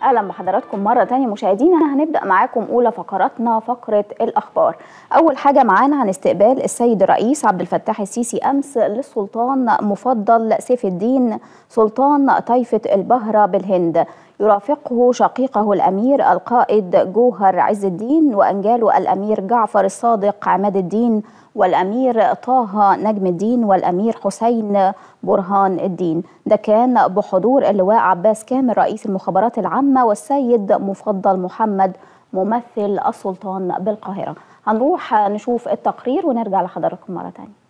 اهلا بحضراتكم مره تانية مشاهدينا هنبدا معاكم اولى فقراتنا فقره الاخبار اول حاجه معانا عن استقبال السيد الرئيس عبد الفتاح السيسي امس للسلطان مفضل سيف الدين سلطان طائفه البهره بالهند يرافقه شقيقه الامير القائد جوهر عز الدين وانجاله الامير جعفر الصادق عماد الدين والامير طه نجم الدين والامير حسين برهان الدين ده كان بحضور اللواء عباس كامل رئيس المخابرات العامه والسيد مفضل محمد ممثل السلطان بالقاهره هنروح نشوف التقرير ونرجع لحضراتكم مره ثانيه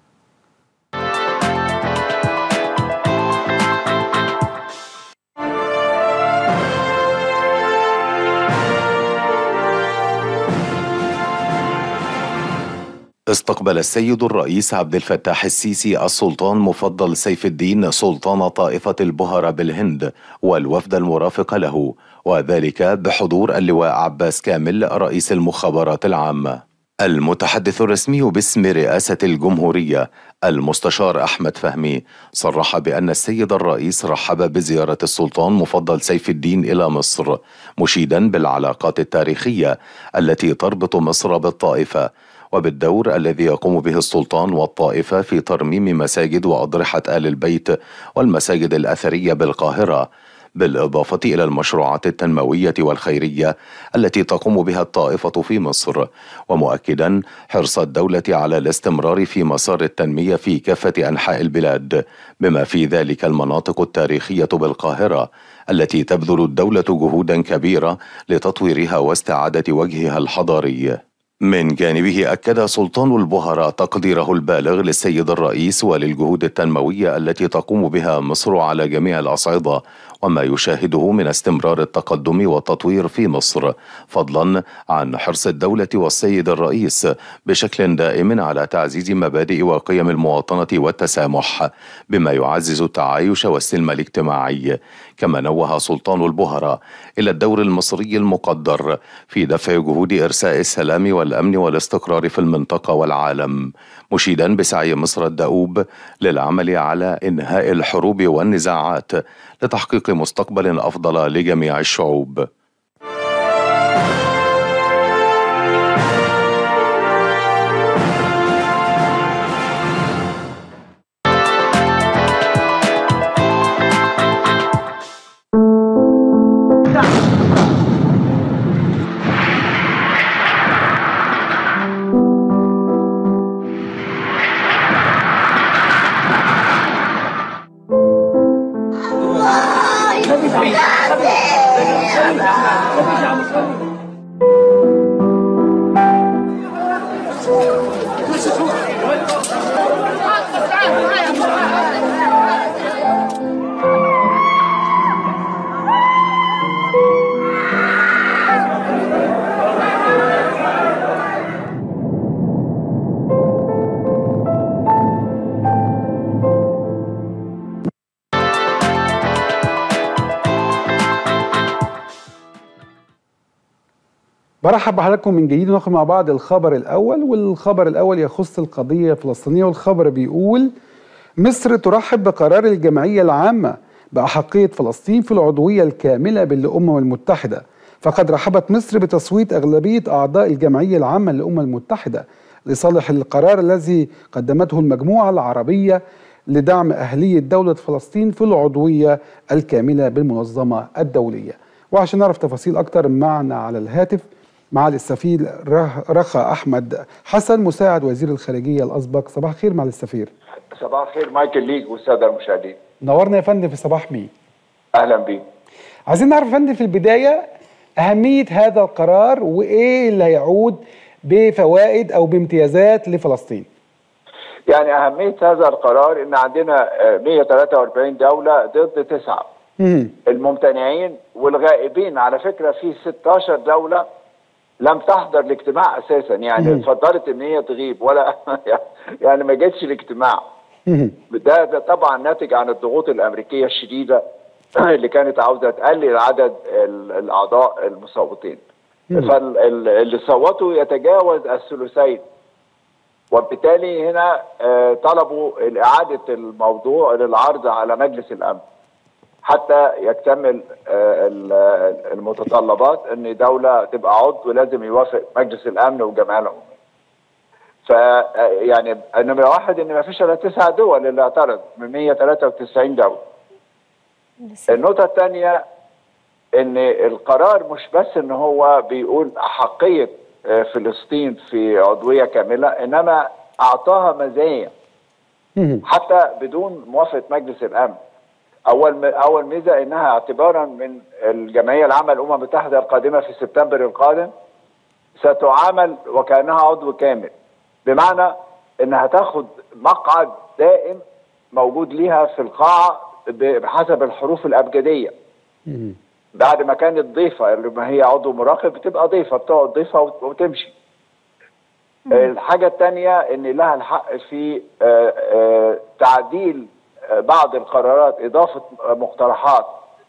استقبل السيد الرئيس عبد الفتاح السيسي السلطان مفضل سيف الدين سلطان طائفة البهرة بالهند والوفد المرافق له وذلك بحضور اللواء عباس كامل رئيس المخابرات العامة المتحدث الرسمي باسم رئاسة الجمهورية المستشار أحمد فهمي صرح بأن السيد الرئيس رحب بزيارة السلطان مفضل سيف الدين إلى مصر مشيدا بالعلاقات التاريخية التي تربط مصر بالطائفة وبالدور الذي يقوم به السلطان والطائفة في ترميم مساجد وأضرحة آل البيت والمساجد الأثرية بالقاهرة بالإضافة إلى المشروعات التنموية والخيرية التي تقوم بها الطائفة في مصر ومؤكدا حرص الدولة على الاستمرار في مسار التنمية في كافة أنحاء البلاد بما في ذلك المناطق التاريخية بالقاهرة التي تبذل الدولة جهودا كبيرة لتطويرها واستعادة وجهها الحضاري من جانبه أكد سلطان البهرة تقديره البالغ للسيد الرئيس وللجهود التنموية التي تقوم بها مصر على جميع الأصعدة وما يشاهده من استمرار التقدم والتطوير في مصر فضلا عن حرص الدولة والسيد الرئيس بشكل دائم على تعزيز مبادئ وقيم المواطنة والتسامح بما يعزز التعايش والسلم الاجتماعي كما نوه سلطان البهرة إلى الدور المصري المقدر في دفع جهود إرساء السلام والأمن والاستقرار في المنطقة والعالم مشيدا بسعي مصر الدؤوب للعمل على إنهاء الحروب والنزاعات لتحقيق مستقبل أفضل لجميع الشعوب برحب بحضراتكم من جديد وناخد مع بعض الخبر الاول والخبر الاول يخص القضيه الفلسطينيه والخبر بيقول مصر ترحب بقرار الجمعيه العامه باحقيه فلسطين في العضويه الكامله بالامم المتحده فقد رحبت مصر بتصويت اغلبيه اعضاء الجمعيه العامه للامم المتحده لصالح القرار الذي قدمته المجموعه العربيه لدعم اهليه دوله فلسطين في العضويه الكامله بالمنظمه الدوليه وعشان نعرف تفاصيل اكتر معنا على الهاتف معالي السفير رخا احمد حسن مساعد وزير الخارجيه الاسبق صباح الخير معالي السفير صباح الخير مايكل ليك والساده المشاهدين نورنا يا فندم في صباح مين اهلا بيك عايزين نعرف يا فندم في البدايه اهميه هذا القرار وايه اللي هيعود بفوائد او بامتيازات لفلسطين يعني اهميه هذا القرار ان عندنا 143 دوله ضد تسعه الممتنعين والغائبين على فكره في 16 دوله لم تحضر الاجتماع اساسا يعني اتفضلت ان هي تغيب ولا يعني ما جتش الاجتماع ده, ده طبعا ناتج عن الضغوط الامريكيه الشديده اللي كانت عاوزه تقلل عدد الاعضاء المصوتين فاللي صوتوا يتجاوز الثلثين وبالتالي هنا طلبوا اعاده الموضوع للعرض على مجلس الامن حتى يكتمل آه، ال- آه، المتطلبات ان دوله تبقى عضو لازم يوافق مجلس الامن والجمعيه العموميه. ف آه، يعني نمره واحد ان ما فيش الا تسع دول اللي اعترض من 193 دوله. النقطه الثانيه ان القرار مش بس ان هو بيقول احقيه آه، فلسطين في عضويه كامله انما اعطاها مزايا مهم. حتى بدون موافقه مجلس الامن. اول اول ميزه انها اعتبارا من الجمعيه العامه للامم المتحده القادمه في سبتمبر القادم ستعامل وكانها عضو كامل بمعنى انها تاخد مقعد دائم موجود ليها في القاعه بحسب الحروف الابجديه مهم. بعد ما كانت ضيفه اللي ما هي عضو مراقب بتبقى ضيفه بتقعد ضيفه وت- وتمشي. الحاجه الثانيه ان لها الحق في آه، آه، تعديل آه، بعض القرارات اضافه مقترحات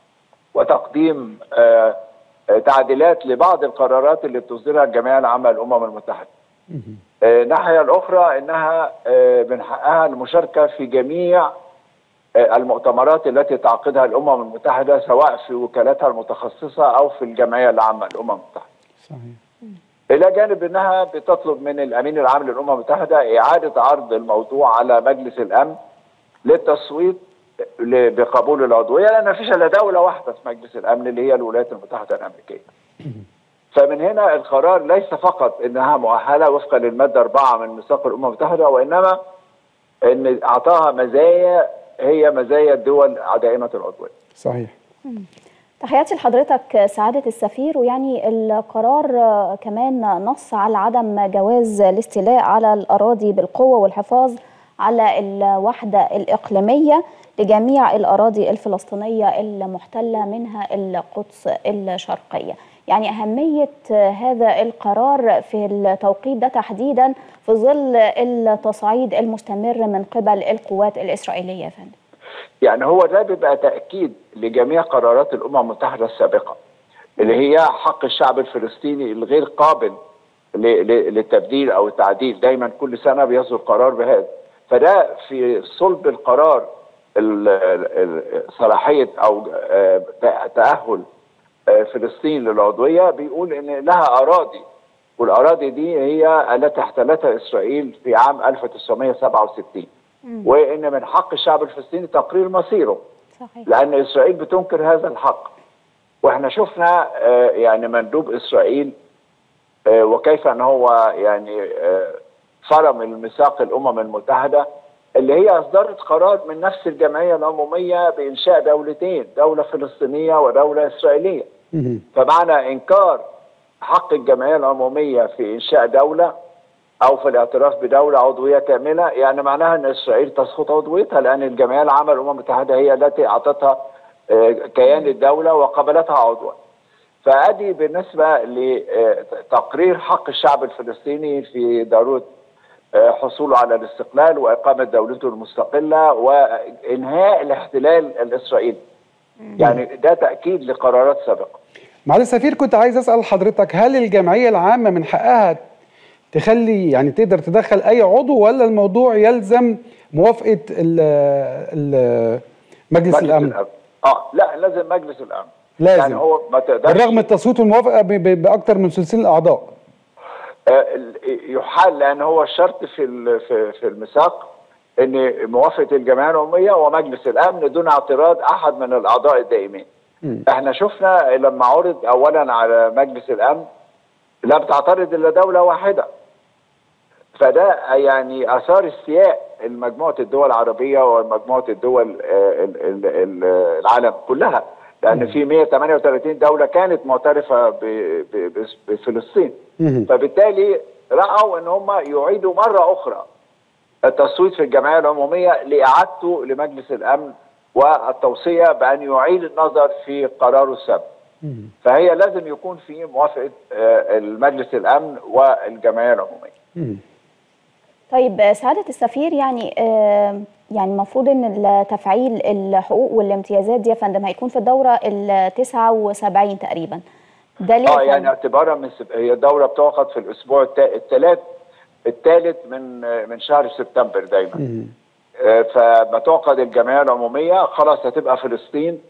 وتقديم آه، آه، تعديلات لبعض القرارات اللي بتصدرها الجمعيه العامه للامم المتحده. آه، الناحيه الاخرى انها آه، من حقها المشاركه في جميع آه، المؤتمرات التي تعقدها الامم المتحده سواء في وكالاتها المتخصصه او في الجمعيه العامه للامم المتحده. صحيح الى جانب انها بتطلب من الامين العام للامم المتحده اعاده عرض الموضوع على مجلس الامن للتصويت ل- بقبول العضويه لان مفيش الا دوله واحده في مجلس الامن اللي هي الولايات المتحده الامريكيه. فمن هنا القرار ليس فقط انها مؤهله وفقا للماده 4 من ميثاق الامم المتحده وانما ان اعطاها مزايا هي مزايا الدول دائمه العضويه. صحيح تحياتي لحضرتك سعادة السفير ويعني القرار آه، كمان نص على عدم جواز الاستيلاء على الأراضي بالقوة والحفاظ على الوحدة الإقليمية لجميع الأراضي الفلسطينية المحتلة منها القدس الشرقية يعني أهمية آه، هذا القرار في التوقيت ده تحديدا في ظل التصعيد المستمر من قبل القوات الإسرائيلية يا فندم يعني هو ده بيبقى تأكيد لجميع قرارات الأمم المتحدة السابقة اللي هي حق الشعب الفلسطيني الغير قابل ل- ل- للتبديل أو التعديل دايما كل سنة بيصدر قرار بهذا فده في صلب القرار ال- ال- صلاحية أو آه، تأهل آه، فلسطين للعضوية بيقول إن لها أراضي والأراضي دي هي التي احتلتها إسرائيل في عام 1967 وان من حق الشعب الفلسطيني تقرير مصيره صحيح لان اسرائيل بتنكر هذا الحق واحنا شفنا آه، يعني مندوب اسرائيل آه، وكيف ان هو يعني آه، فرم الميثاق الامم المتحده اللي هي اصدرت قرار من نفس الجمعيه العموميه بانشاء دولتين دوله فلسطينيه ودوله اسرائيليه مهم. فمعنى انكار حق الجمعيه العموميه في انشاء دوله او في الاعتراف بدوله عضويه كامله يعني معناها ان اسرائيل تسقط عضويتها لان الجمعيه العامه للامم المتحده هي التي اعطتها آه، كيان الدوله وقبلتها عضوا. فادي بالنسبه لتقرير حق الشعب الفلسطيني في ضروره آه، حصوله على الاستقلال واقامه دولته المستقله وانهاء الاحتلال الاسرائيلي. يعني ده تاكيد لقرارات سابقه. معالي السفير كنت عايز اسال حضرتك هل الجمعيه العامه من حقها تخلي يعني تقدر تدخل اي عضو ولا الموضوع يلزم موافقه ال ال مجلس الامن اه لا لازم مجلس الامن لازم. يعني هو ما تقدرش بالرغم التصويت والموافقه ب- ب- باكثر من ثلثين الاعضاء آه، ال- يحال لان هو الشرط في ال- في في الميثاق ان موافقه الجمعيه العموميه ومجلس الامن دون اعتراض احد من الاعضاء الدائمين. مم. احنا شفنا لما عرض اولا على مجلس الامن لم تعترض الا دوله واحده. فده يعني اثار استياء مجموعه الدول العربيه ومجموعه الدول آه، ال- ال- ال- العالم كلها لان في 138 دوله كانت معترفه ب- ب- بس- بفلسطين. مهم. فبالتالي راوا ان هم يعيدوا مره اخرى التصويت في الجمعيه العموميه لاعادته لمجلس الامن والتوصيه بان يعيد النظر في قراره السابق. مهم. فهي لازم يكون في موافقه آه، المجلس الامن والجمعيه العموميه. مهم. طيب آه، سعادة السفير يعني آه، يعني المفروض ان تفعيل الحقوق والامتيازات دي يا فندم هيكون في الدورة ال 79 تقريبا ده ليه اه يا يعني فندم؟ اعتبارا من سب... هي الدوره بتعقد في الاسبوع الثالث الثالث من آه، من شهر سبتمبر دايما. مهم. آه، فما تعقد الجمعيه العموميه خلاص هتبقى فلسطين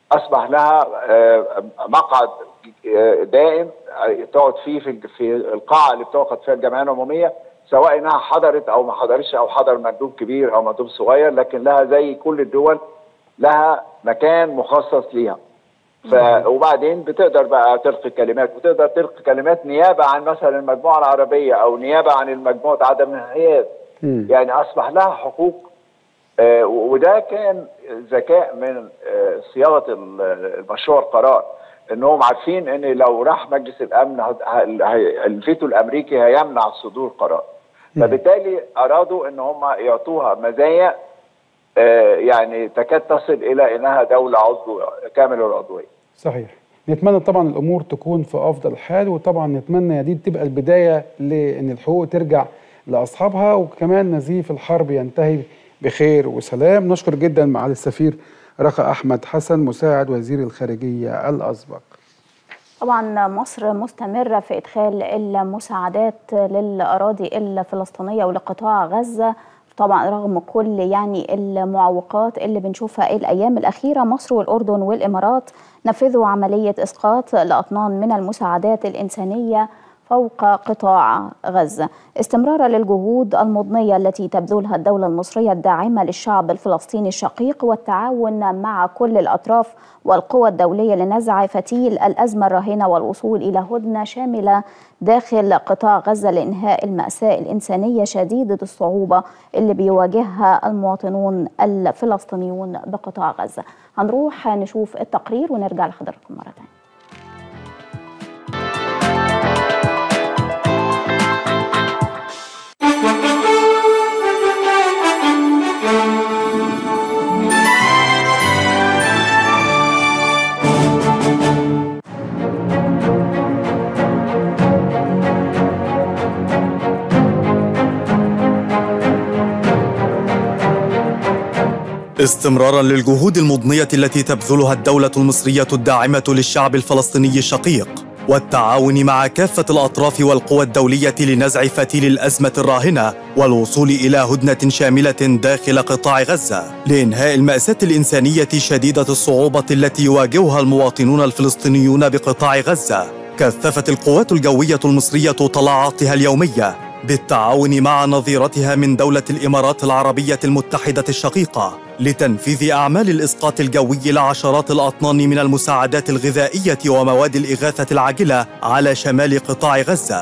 اصبح لها مقعد دائم تقعد فيه في في القاعه اللي بتعقد فيها الجمعيه العموميه سواء انها حضرت او ما حضرتش او حضر مندوب كبير او مندوب صغير لكن لها زي كل الدول لها مكان مخصص ليها ف وبعدين بتقدر بقى تلقي كلمات وتقدر تلقي كلمات نيابه عن مثلا المجموعه العربيه او نيابه عن المجموعه عدم الانحياز يعني اصبح لها حقوق آه وده كان ذكاء من آه صياغه المشروع القرار انهم عارفين ان لو راح مجلس الامن الفيتو الامريكي هيمنع صدور قرار فبالتالي ارادوا ان هم يعطوها مزايا آه يعني تكاد تصل الى انها دوله عضو كامل العضويه. صحيح. نتمنى طبعا الامور تكون في افضل حال وطبعا نتمنى دي تبقى البدايه لان الحقوق ترجع لاصحابها وكمان نزيف الحرب ينتهي بخير وسلام نشكر جدا معالي السفير رخا احمد حسن مساعد وزير الخارجيه الاسبق. طبعا مصر مستمره في ادخال المساعدات للاراضي الفلسطينيه ولقطاع غزه طبعا رغم كل يعني المعوقات اللي بنشوفها الايام الاخيره مصر والاردن والامارات نفذوا عمليه اسقاط لاطنان من المساعدات الانسانيه فوق قطاع غزه استمرارا للجهود المضنيه التي تبذلها الدوله المصريه الداعمه للشعب الفلسطيني الشقيق والتعاون مع كل الاطراف والقوى الدوليه لنزع فتيل الازمه الراهنه والوصول الى هدنه شامله داخل قطاع غزه لانهاء الماساه الانسانيه شديده الصعوبه اللي بيواجهها المواطنون الفلسطينيون بقطاع غزه. هنروح نشوف التقرير ونرجع لحضراتكم مره ثانيه. استمرارا للجهود المضنيه التي تبذلها الدوله المصريه الداعمه للشعب الفلسطيني الشقيق والتعاون مع كافه الاطراف والقوى الدوليه لنزع فتيل الازمه الراهنه والوصول الى هدنه شامله داخل قطاع غزه لانهاء الماساه الانسانيه شديده الصعوبه التي يواجهها المواطنون الفلسطينيون بقطاع غزه كثفت القوات الجويه المصريه طلعاتها اليوميه بالتعاون مع نظيرتها من دولة الإمارات العربية المتحدة الشقيقة لتنفيذ أعمال الإسقاط الجوي لعشرات الأطنان من المساعدات الغذائية ومواد الإغاثة العاجلة على شمال قطاع غزة.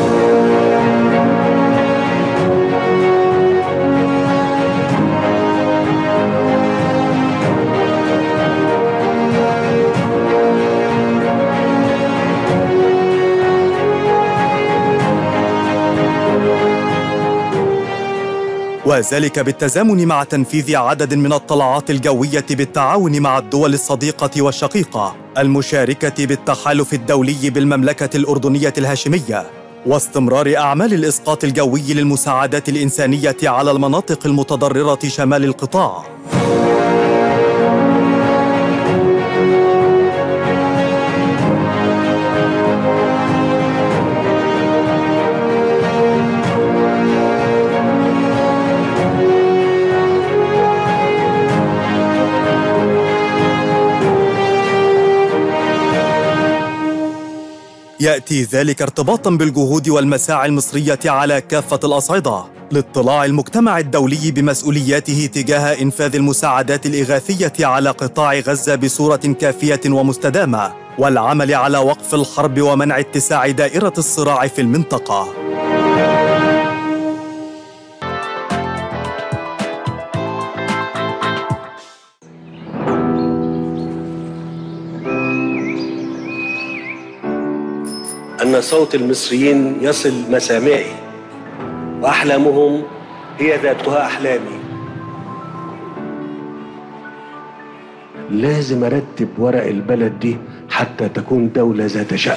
وذلك بالتزامن مع تنفيذ عدد من الطلعات الجويه بالتعاون مع الدول الصديقه والشقيقه المشاركه بالتحالف الدولي بالمملكه الاردنيه الهاشميه واستمرار اعمال الاسقاط الجوي للمساعدات الانسانيه على المناطق المتضرره شمال القطاع ياتي ذلك ارتباطا بالجهود والمساعي المصريه على كافه الاصعده لاطلاع المجتمع الدولي بمسؤولياته تجاه انفاذ المساعدات الاغاثيه على قطاع غزه بصوره كافيه ومستدامه والعمل على وقف الحرب ومنع اتساع دائره الصراع في المنطقه أن صوت المصريين يصل مسامعي وأحلامهم هي ذاتها أحلامي لازم أرتب ورق البلد دي حتى تكون دولة ذات شأن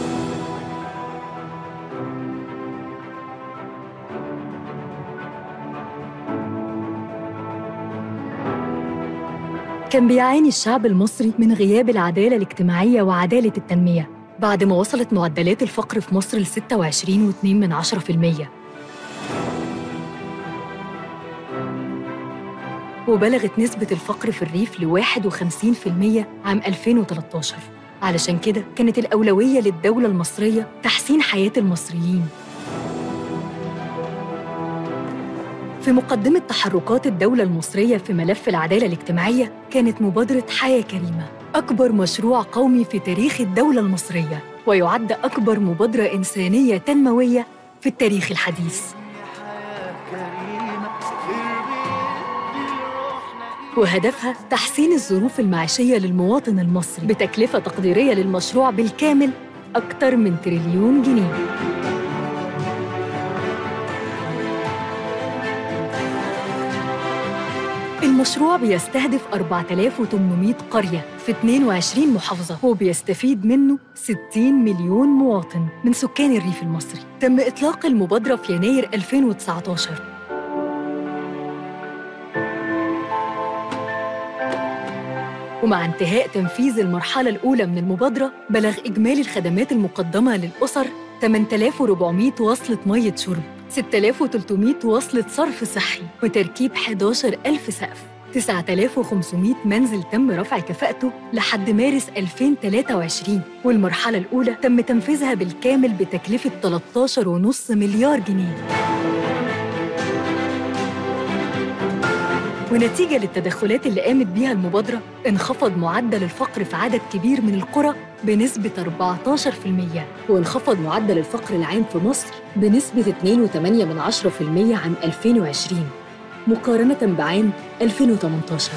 كان بيعاني الشعب المصري من غياب العدالة الاجتماعية وعدالة التنمية بعد ما وصلت معدلات الفقر في مصر ل 26.2 من 10% وبلغت نسبة الفقر في الريف ل 51% عام 2013 علشان كده كانت الأولوية للدولة المصرية تحسين حياة المصريين في مقدمة تحركات الدولة المصرية في ملف العدالة الاجتماعية كانت مبادرة حياة كريمة أكبر مشروع قومي في تاريخ الدولة المصرية ويعد أكبر مبادرة إنسانية تنموية في التاريخ الحديث وهدفها تحسين الظروف المعيشية للمواطن المصري بتكلفة تقديرية للمشروع بالكامل أكثر من تريليون جنيه المشروع بيستهدف 4800 قرية في 22 محافظة وبيستفيد منه 60 مليون مواطن من سكان الريف المصري تم إطلاق المبادرة في يناير 2019 ومع انتهاء تنفيذ المرحلة الأولى من المبادرة بلغ إجمالي الخدمات المقدمة للأسر 8400 وصلة مية شرب 6300 وصلة صرف صحي وتركيب 11000 سقف 9500 منزل تم رفع كفاءته لحد مارس 2023 والمرحلة الأولى تم تنفيذها بالكامل بتكلفة 13.5 مليار جنيه ونتيجة للتدخلات اللي قامت بيها المبادرة انخفض معدل الفقر في عدد كبير من القرى بنسبة 14% وانخفض معدل الفقر العام في مصر بنسبة 2.8% عام 2020 مقارنة بعام 2018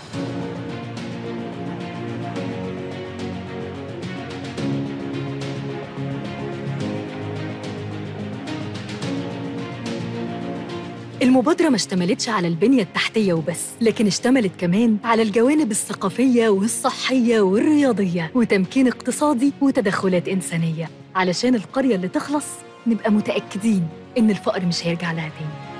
المبادرة ما اشتملتش على البنية التحتية وبس لكن اشتملت كمان على الجوانب الثقافية والصحية والرياضية وتمكين اقتصادي وتدخلات إنسانية علشان القرية اللي تخلص نبقى متأكدين إن الفقر مش هيرجع لها تاني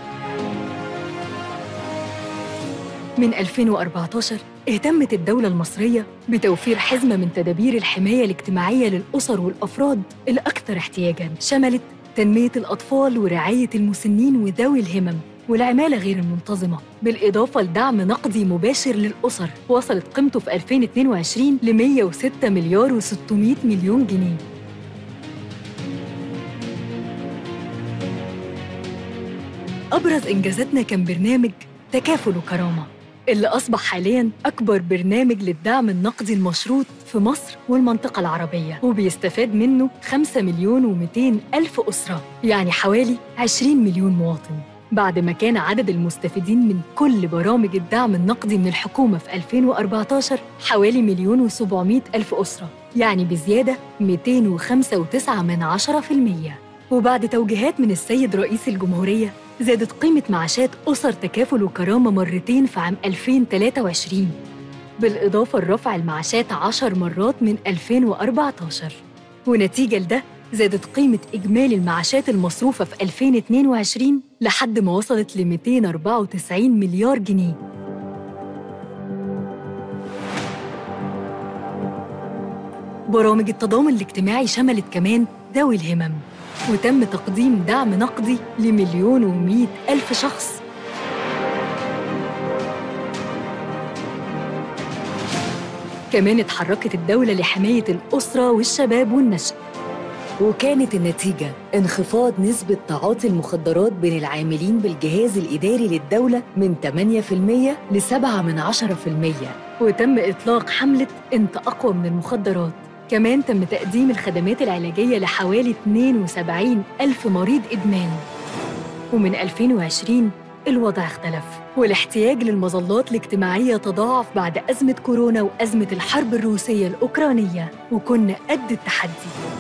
من 2014 اهتمت الدولة المصرية بتوفير حزمة من تدابير الحماية الاجتماعية للأسر والأفراد الأكثر احتياجاً شملت تنمية الأطفال ورعاية المسنين وذوي الهمم والعمالة غير المنتظمة بالإضافة لدعم نقدي مباشر للأسر وصلت قيمته في 2022 ل 106 مليار و600 مليون جنيه أبرز إنجازاتنا كان برنامج تكافل وكرامة اللي أصبح حالياً أكبر برنامج للدعم النقدي المشروط في مصر والمنطقة العربية وبيستفاد منه 5 مليون و200 ألف أسرة يعني حوالي 20 مليون مواطن بعد ما كان عدد المستفيدين من كل برامج الدعم النقدي من الحكومة في 2014 حوالي مليون و700 ألف أسرة يعني بزيادة 205.9 من عشرة في المية وبعد توجيهات من السيد رئيس الجمهورية زادت قيمة معاشات أسر تكافل وكرامة مرتين في عام 2023 بالإضافة لرفع المعاشات عشر مرات من 2014 ونتيجة لده زادت قيمة إجمالي المعاشات المصروفة في 2022 لحد ما وصلت ل 294 مليار جنيه برامج التضامن الاجتماعي شملت كمان ذوي الهمم وتم تقديم دعم نقدي لمليون ومئة ألف شخص كمان اتحركت الدولة لحماية الأسرة والشباب والنشء وكانت النتيجة انخفاض نسبة تعاطي المخدرات بين العاملين بالجهاز الإداري للدولة من 8% ل 7 من 10% وتم إطلاق حملة أنت أقوى من المخدرات كمان تم تقديم الخدمات العلاجية لحوالي 72 ألف مريض إدمان ومن 2020 الوضع اختلف والاحتياج للمظلات الاجتماعية تضاعف بعد أزمة كورونا وأزمة الحرب الروسية الأوكرانية وكنا قد التحدي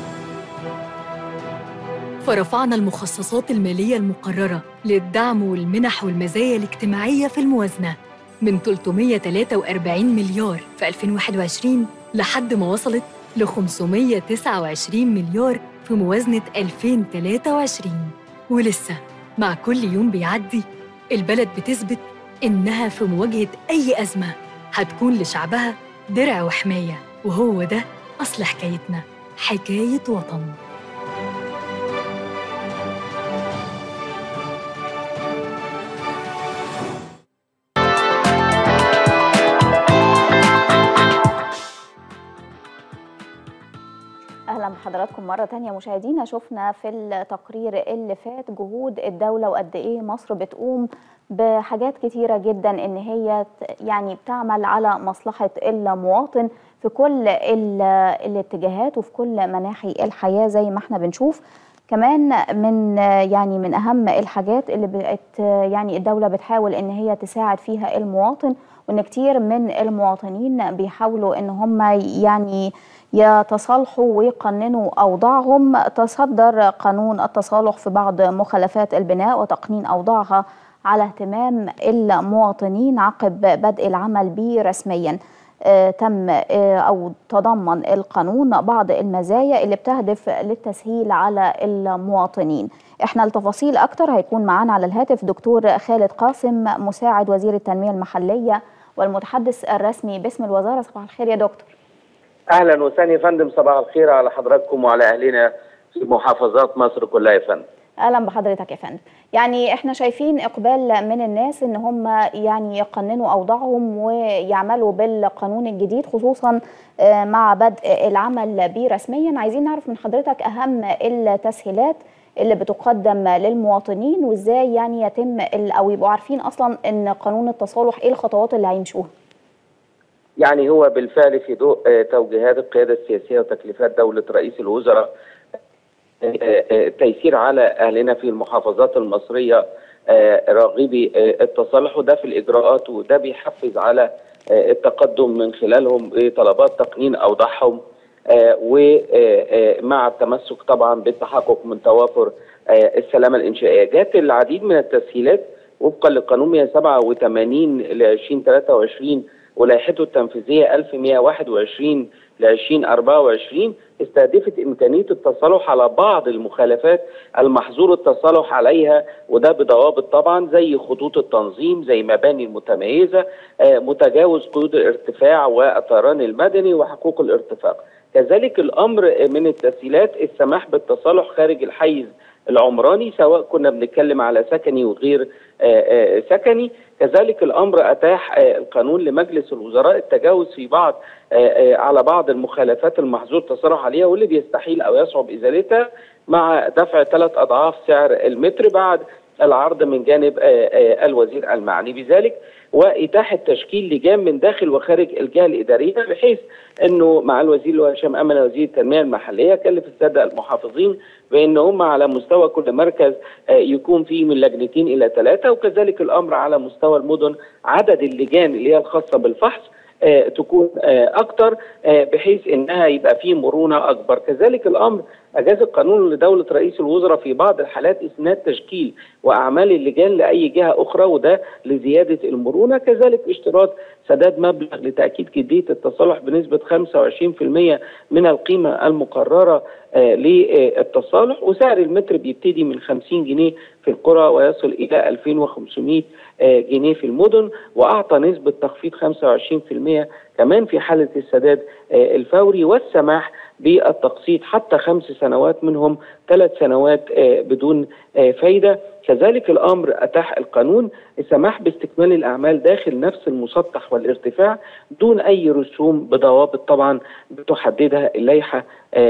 فرفعنا المخصصات المالية المقررة للدعم والمنح والمزايا الاجتماعية في الموازنة من 343 مليار في 2021 لحد ما وصلت ل 529 مليار في موازنة 2023 ولسه مع كل يوم بيعدي البلد بتثبت إنها في مواجهة أي أزمة هتكون لشعبها درع وحماية وهو ده أصل حكايتنا حكاية وطن اهلا بحضراتكم مره تانية مشاهدينا شفنا في التقرير اللي فات جهود الدوله وقد ايه مصر بتقوم بحاجات كتيره جدا ان هي يعني بتعمل على مصلحه المواطن في كل الاتجاهات وفي كل مناحي الحياه زي ما احنا بنشوف كمان من يعني من اهم الحاجات اللي بقت يعني الدوله بتحاول ان هي تساعد فيها المواطن وان كتير من المواطنين بيحاولوا ان هم يعني يتصالحوا ويقننوا اوضاعهم تصدر قانون التصالح في بعض مخالفات البناء وتقنين اوضاعها على اهتمام المواطنين عقب بدء العمل به رسميا آه تم آه او تضمن القانون بعض المزايا اللي بتهدف للتسهيل على المواطنين احنا التفاصيل اكتر هيكون معانا على الهاتف دكتور خالد قاسم مساعد وزير التنميه المحليه والمتحدث الرسمي باسم الوزاره صباح الخير يا دكتور اهلا وسهلا يا فندم صباح الخير على حضراتكم وعلى اهلنا في محافظات مصر كلها يا فندم اهلا بحضرتك يا فندم يعني احنا شايفين اقبال من الناس ان هم يعني يقننوا اوضاعهم ويعملوا بالقانون الجديد خصوصا مع بدء العمل به رسميا عايزين نعرف من حضرتك اهم التسهيلات اللي بتقدم للمواطنين وازاي يعني يتم او يبقوا عارفين اصلا ان قانون التصالح ايه الخطوات اللي هيمشوها يعني هو بالفعل في ضوء توجيهات القياده السياسيه وتكليفات دوله رئيس الوزراء التيسير على اهلنا في المحافظات المصريه راغبي التصالح وده في الاجراءات وده بيحفز على التقدم من خلالهم بطلبات تقنين اوضاعهم ومع التمسك طبعا بالتحقق من توافر السلامه الانشائيه جات العديد من التسهيلات وفقا للقانون 187 ل 2023 ولائحته التنفيذيه 1121 ل 2024 استهدفت امكانيه التصالح على بعض المخالفات المحظور التصالح عليها وده بضوابط طبعا زي خطوط التنظيم زي مباني المتميزه متجاوز قيود الارتفاع والطيران المدني وحقوق الارتفاق. كذلك الامر من التسهيلات السماح بالتصالح خارج الحيز العمراني سواء كنا بنتكلم على سكني وغير سكني كذلك الامر اتاح القانون لمجلس الوزراء التجاوز في بعض على بعض المخالفات المحظور التصالح عليها واللي بيستحيل او يصعب ازالتها مع دفع ثلاث اضعاف سعر المتر بعد العرض من جانب الوزير المعني بذلك واتاحه تشكيل لجان من داخل وخارج الجهه الاداريه بحيث انه مع الوزير اللي هو هشام امل وزير التنميه المحليه كلف الساده المحافظين بان هم على مستوى كل مركز يكون فيه من لجنتين الى ثلاثه وكذلك الامر على مستوى المدن عدد اللجان اللي هي الخاصه بالفحص آه تكون آه اكتر آه بحيث انها يبقى فيه مرونه اكبر كذلك الامر اجاز القانون لدوله رئيس الوزراء في بعض الحالات اسناد تشكيل واعمال اللجان لاي جهه اخرى وده لزياده المرونه كذلك اشتراط سداد مبلغ لتاكيد جديه التصالح بنسبه 25% من القيمه المقرره للتصالح وسعر المتر بيبتدي من 50 جنيه في القرى ويصل الى 2500 جنيه في المدن واعطى نسبه تخفيض 25% كمان في حاله السداد الفوري والسماح بالتقسيط حتى خمس سنوات منهم ثلاث سنوات بدون فايده كذلك الامر اتاح القانون السماح باستكمال الاعمال داخل نفس المسطح والارتفاع دون اي رسوم بضوابط طبعا بتحددها اللائحه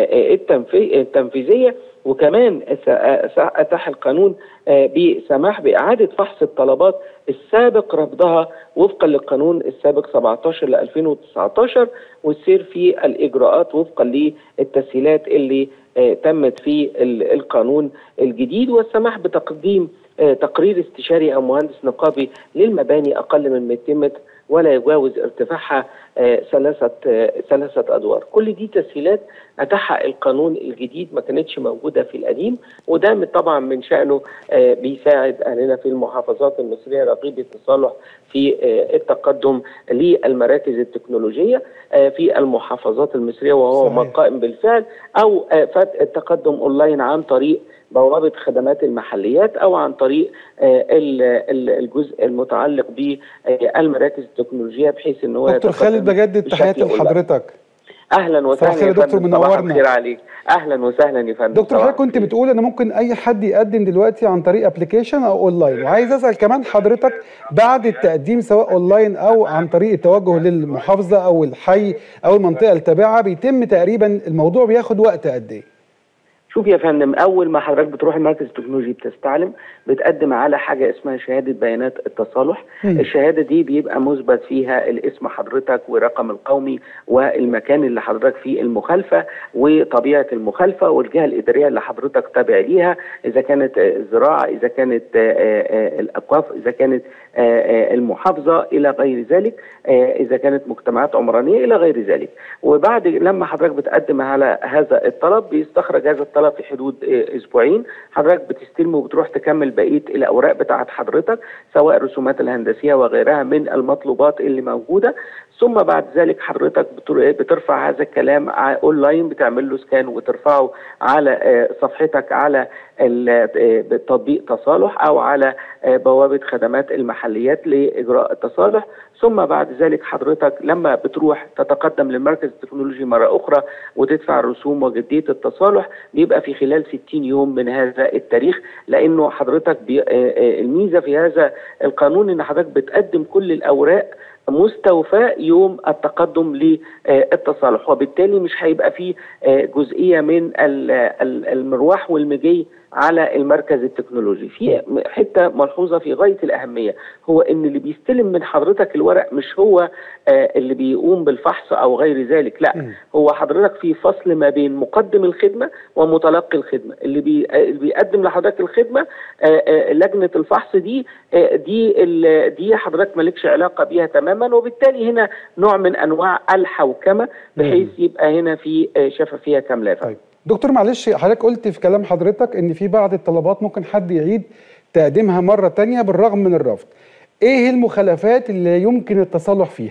التنفيذيه وكمان اتاح القانون بسماح باعاده فحص الطلبات السابق رفضها وفقا للقانون السابق 17 ل 2019 والسير في الاجراءات وفقا للتسهيلات اللي تمت في القانون الجديد والسماح بتقديم تقرير استشاري او مهندس نقابي للمباني اقل من 200 متر ولا يجاوز ارتفاعها ثلاثة ثلاثة أدوار كل دي تسهيلات أتاحها القانون الجديد ما كانتش موجودة في القديم وده طبعا من شأنه بيساعد أهلنا في المحافظات المصرية رغيب التصالح في التقدم للمراكز التكنولوجية في المحافظات المصرية وهو ما قائم بالفعل أو التقدم أونلاين عن طريق بوابه خدمات المحليات او عن طريق الجزء المتعلق بالمراكز التكنولوجيه بحيث ان هو دكتور خالد بجدد تحياتي لحضرتك اهلا وسهلا صباح الخير يا دكتور صباح منورنا. الخير عليك اهلا وسهلا يا فندم دكتور صباح حضرتك كنت الخير. بتقول ان ممكن اي حد يقدم دلوقتي عن طريق ابلكيشن او اونلاين وعايز اسال كمان حضرتك بعد التقديم سواء اونلاين او عن طريق التوجه للمحافظه او الحي او المنطقه التابعه بيتم تقريبا الموضوع بياخد وقت قد ايه؟ شوف يا فندم اول ما حضرتك بتروح المركز التكنولوجي بتستعلم بتقدم على حاجه اسمها شهاده بيانات التصالح مم. الشهاده دي بيبقى مثبت فيها الاسم حضرتك ورقم القومي والمكان اللي حضرتك فيه المخالفه وطبيعه المخالفه والجهه الاداريه اللي حضرتك تابع ليها اذا كانت آه، الزراعه اذا كانت آه، آه، الاوقاف اذا كانت آه، آه، المحافظه الى غير ذلك آه، اذا كانت مجتمعات عمرانيه الى غير ذلك وبعد لما حضرتك بتقدم على هذا الطلب بيستخرج هذا الطلب في حدود آه، اسبوعين حضرتك بتستلمه وبتروح تكمل بقيه الاوراق بتاعت حضرتك سواء الرسومات الهندسيه وغيرها من المطلوبات اللي موجوده ثم بعد ذلك حضرتك بتر- بترفع هذا الكلام ع- اونلاين بتعمل له سكان وترفعه على آه، صفحتك على ال- آه، تطبيق تصالح او على آه، بوابه خدمات المحليات لاجراء التصالح ثم بعد ذلك حضرتك لما بتروح تتقدم للمركز التكنولوجي مره اخرى وتدفع الرسوم وجديه التصالح بيبقى في خلال 60 يوم من هذا التاريخ لانه حضرتك بي آه، آه، الميزه في هذا القانون ان حضرتك بتقدم كل الاوراق مستوفى يوم التقدم للتصالح وبالتالي مش هيبقى فيه آه، جزئيه من ال- ال- المروح والمجي على المركز التكنولوجي في حته ملحوظه في غايه الاهميه هو ان اللي بيستلم من حضرتك الورق مش هو آه، اللي بيقوم بالفحص او غير ذلك لا مم. هو حضرتك في فصل ما بين مقدم الخدمه ومتلقي الخدمه اللي, بي آه، اللي بيقدم لحضرتك الخدمه آه، آه، لجنه الفحص دي آه، دي ال- دي حضرتك مالكش علاقه بيها تماما وبالتالي هنا نوع من انواع الحوكمه بحيث يبقى هنا في آه، شفافيه كامله يا فندم. طيب دكتور معلش حضرتك قلت في كلام حضرتك ان في بعض الطلبات ممكن حد يعيد تقديمها مره تانية بالرغم من الرفض ايه المخالفات اللي يمكن التصالح فيها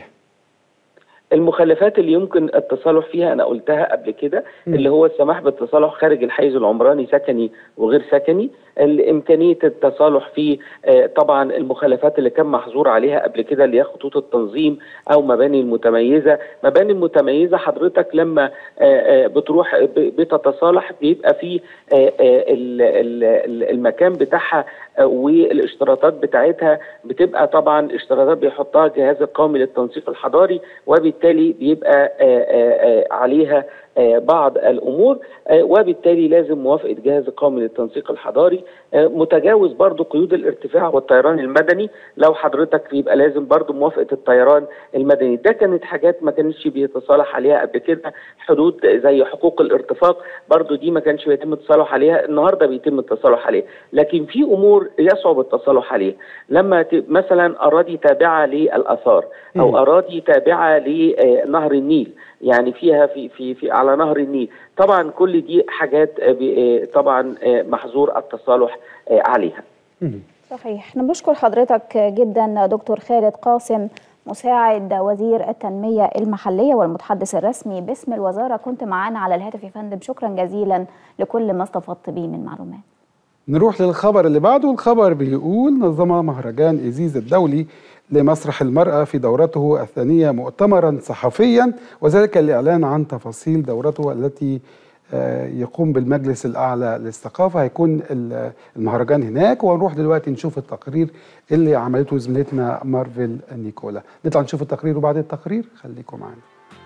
المخلفات اللي يمكن التصالح فيها انا قلتها قبل كده مم. اللي هو السماح بالتصالح خارج الحيز العمراني سكني وغير سكني ال- امكانيه التصالح في آه، طبعا المخالفات اللي كان محظور عليها قبل كده اللي هي خطوط التنظيم او مباني المتميزه مباني المتميزه حضرتك لما آه، آه، بتروح ب- بتتصالح بيبقى في آه، آه، ال- ال- ال- المكان بتاعها آه، والاشتراطات بتاعتها بتبقى طبعا اشتراطات بيحطها الجهاز القومي للتنسيق الحضاري وبالتالي بيبقى آه، آه، آه، عليها آه، بعض الامور آه، وبالتالي لازم موافقه جهاز القومي للتنسيق الحضاري آه، متجاوز برضو قيود الارتفاع والطيران المدني لو حضرتك يبقى لازم برضو موافقه الطيران المدني ده كانت حاجات ما كانش بيتصالح عليها قبل كده حدود زي حقوق الارتفاق برضو دي ما كانش بيتم التصالح عليها النهارده بيتم التصالح عليها لكن في امور يصعب التصالح عليها لما ت- مثلا اراضي تابعه للاثار او مم. اراضي تابعه لنهر النيل يعني فيها في في في على نهر النيل طبعا كل دي حاجات آه، ب- آه، طبعا آه، محظور التصالح آه، عليها مم. صحيح احنا بنشكر حضرتك جدا دكتور خالد قاسم مساعد وزير التنمية المحلية والمتحدث الرسمي باسم الوزارة كنت معانا على الهاتف يا فندم شكرا جزيلا لكل ما استفدت بيه من معلومات نروح للخبر اللي بعده الخبر بيقول نظم مهرجان إيزيز الدولي لمسرح المرأة في دورته الثانية مؤتمرا صحفيا وذلك الإعلان عن تفاصيل دورته التي آه، يقوم بالمجلس الأعلى للثقافة هيكون ال- المهرجان هناك ونروح دلوقتي نشوف التقرير اللي عملته زميلتنا مارفل نيكولا نطلع نشوف التقرير وبعد التقرير خليكم معانا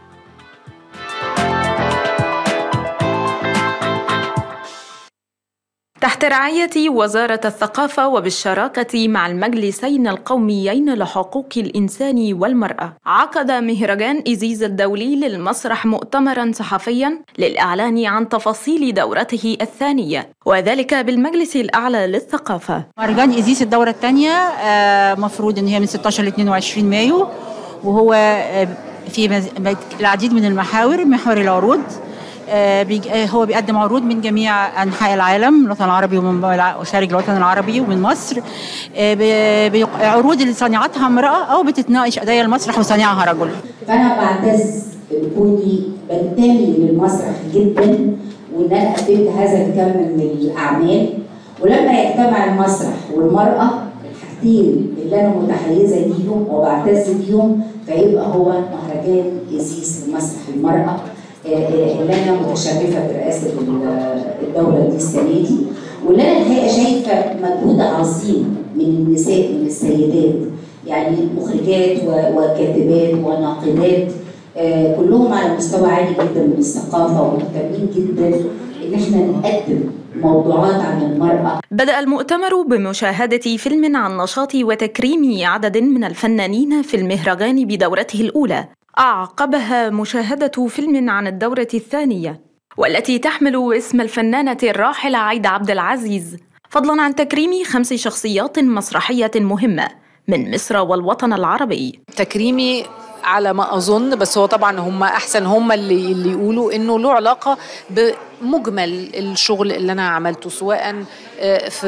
تحت رعاية وزارة الثقافة وبالشراكة مع المجلسين القوميين لحقوق الإنسان والمرأة عقد مهرجان إيزيز الدولي للمسرح مؤتمرا صحفيا للإعلان عن تفاصيل دورته الثانية وذلك بالمجلس الأعلى للثقافة مهرجان إيزيس الدورة الثانية آه، مفروض إن هي من 16 ل 22 مايو وهو آه، في مز- مج- العديد من المحاور محور العروض آه، بيج- آه، هو بيقدم عروض من جميع أنحاء العالم الوطن العربي ومن الع- وخارج الوطن العربي ومن مصر آه، بي- بي- عروض اللي صانعتها امرأة أو بتتناقش قضايا المسرح وصانعها رجل فانا بعتز بكوني بنتمي للمسرح جدا وان انا قدمت هذا الكم من الاعمال ولما يجتمع المسرح والمراه الحاجتين اللي انا متحيزه ليهم وبعتز بيهم فيبقى هو مهرجان ازيس لمسرح المراه اللي انا متشرفه برئاسه الدوله دي السنه دي واللي انا الحقيقه شايفه مجهود عظيم من النساء من السيدات يعني مخرجات وكاتبات وناقدات كلهم على مستوى عالي جدا من الثقافه ومهتمين جدا ان احنا نقدم موضوعات عن المرأة بدأ المؤتمر بمشاهدة فيلم عن نشاط وتكريم عدد من الفنانين في المهرجان بدورته الأولى أعقبها مشاهدة فيلم عن الدورة الثانية والتي تحمل اسم الفنانة الراحلة عايدة عبد العزيز فضلا عن تكريم خمس شخصيات مسرحية مهمة من مصر والوطن العربي تكريمي على ما اظن بس هو طبعا هم احسن هم اللي اللي يقولوا انه له علاقه بمجمل الشغل اللي انا عملته سواء في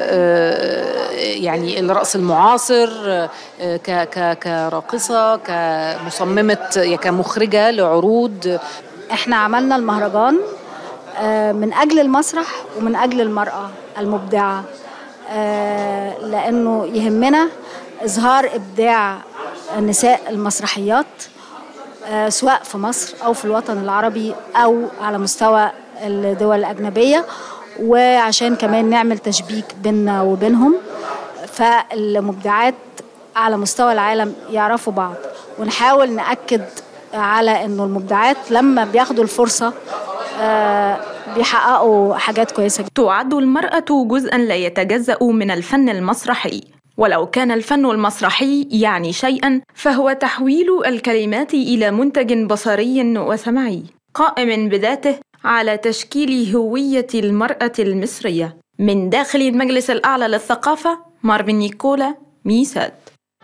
يعني الرقص المعاصر كراقصه كمصممه كمخرجه لعروض احنا عملنا المهرجان من اجل المسرح ومن اجل المراه المبدعه لانه يهمنا اظهار ابداع نساء المسرحيات سواء في مصر او في الوطن العربي او على مستوى الدول الاجنبيه وعشان كمان نعمل تشبيك بيننا وبينهم فالمبدعات على مستوى العالم يعرفوا بعض ونحاول ناكد على انه المبدعات لما بياخدوا الفرصه بيحققوا حاجات كويسه تعد المراه جزءا لا يتجزا من الفن المسرحي ولو كان الفن المسرحي يعني شيئا فهو تحويل الكلمات الى منتج بصري وسمعي قائم بذاته على تشكيل هويه المراه المصريه من داخل المجلس الاعلى للثقافه مارفن نيكولا ميسات